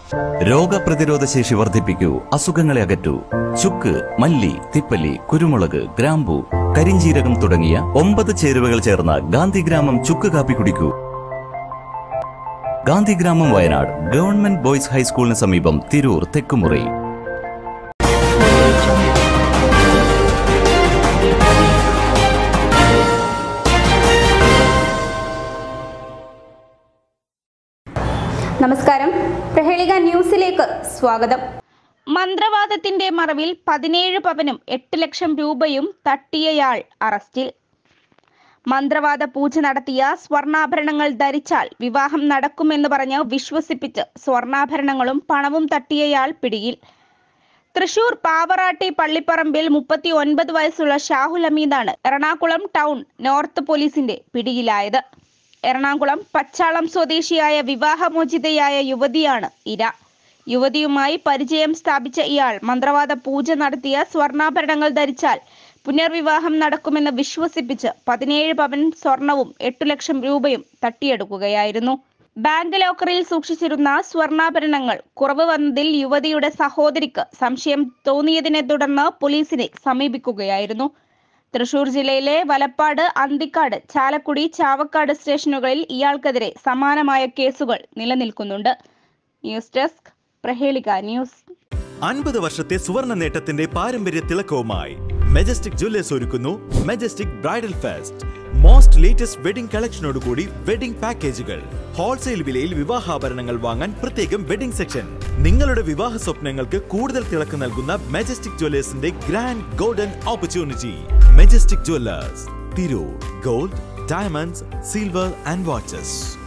രോഗപ്രതിരോധ ശേഷി വർദ്ധിപ്പിക്കൂ അസുഖങ്ങളെ അകറ്റൂ ചുക്ക് മല്ലി തിപ്പല്ലി കുരുമുളക് ഗ്രാമ്പു കരിഞ്ചീരകം തുടങ്ങിയ ഒമ്പത് ചേരുവകൾ ചേർന്ന ഗാന്ധിഗ്രാമം ചുക്ക് കാപ്പി കുടിക്കൂ ഗാന്ധിഗ്രാമം വയനാട് ഗവൺമെന്റ് ബോയ്സ് ഹൈസ്കൂളിന് സമീപം തിരൂർ തെക്കുമുറി നമസ്കാരം പ്രഹേളിക ന്യൂസിലേക്ക് സ്വാഗതം മന്ത്രവാദത്തിന്റെ മറവിൽ പതിനേഴ് പവനും എട്ട് ലക്ഷം രൂപയും തട്ടിയയാൾ അറസ്റ്റിൽ മന്ത്രവാദ പൂജ നടത്തിയ സ്വർണ്ണാഭരണങ്ങൾ ധരിച്ചാൽ വിവാഹം നടക്കുമെന്ന് പറഞ്ഞ് വിശ്വസിപ്പിച്ച് സ്വർണ്ണാഭരണങ്ങളും പണവും തട്ടിയയാൾ പിടിയിൽ തൃശൂർ പാവറാട്ടി പള്ളിപ്പറമ്പിൽ മുപ്പത്തി ഒൻപത് വയസ്സുള്ള ഷാഹുൽ അമീദാണ് എറണാകുളം ടൗൺ നോർത്ത് പോലീസിന്റെ പിടിയിലായത് എറണാകുളം പച്ചാളം സ്വദേശിയായ വിവാഹമോചിതയായ യുവതിയാണ് ഇര യുവതിയുമായി പരിചയം സ്ഥാപിച്ച ഇയാൾ മന്ത്രവാദ പൂജ നടത്തിയ സ്വർണ്ണാഭരണങ്ങൾ ധരിച്ചാൽ പുനർവിവാഹം നടക്കുമെന്ന് വിശ്വസിപ്പിച്ച് പതിനേഴ് പവൻ സ്വർണവും എട്ടു ലക്ഷം രൂപയും തട്ടിയെടുക്കുകയായിരുന്നു ബാങ്ക് ലോക്കറിൽ സൂക്ഷിച്ചിരുന്ന സ്വർണ്ണാഭരണങ്ങൾ കുറവ് വന്നതിൽ യുവതിയുടെ സഹോദരിക്ക് സംശയം തോന്നിയതിനെ തുടർന്ന് പോലീസിനെ സമീപിക്കുകയായിരുന്നു തൃശൂർ ജില്ലയിലെ വലപ്പാട് അന്തിക്കാട് ചാലക്കുടി ചാവക്കാട് സ്റ്റേഷനുകളിൽ ഇയാൾക്കെതിരെ സമാനമായ കേസുകൾ നിലനിൽക്കുന്നുണ്ട് ന്യൂസ് ഡെസ്ക് പ്രഹേളിക ന്യൂസ് അൻപത് വർഷത്തെ സുവർണ നേട്ടത്തിന്റെ പാരമ്പര്യ തിളക്കവുമായി മെജസ്റ്റിക് ജ്വല്ലേഴ്സ് ഒരുക്കുന്നു Majestic bridal fest most latest wedding കളക്ഷനോടുകൂടി വെഡിംഗ് പാക്കേജുകൾ ഹോൾസെയിൽ വിലയിൽ വിവാഹാഭരണങ്ങൾ വാങ്ങാൻ പ്രത്യേകം വെഡിംഗ് സെക്ഷൻ നിങ്ങളുടെ വിവാഹ സ്വപ്നങ്ങൾക്ക് കൂടുതൽ തിളക്കം നൽകുന്ന മെജസ്റ്റിക് ജ്വല്ലേഴ്സിന്റെ grand golden opportunity Majestic jewellers Tirur gold diamonds silver and watches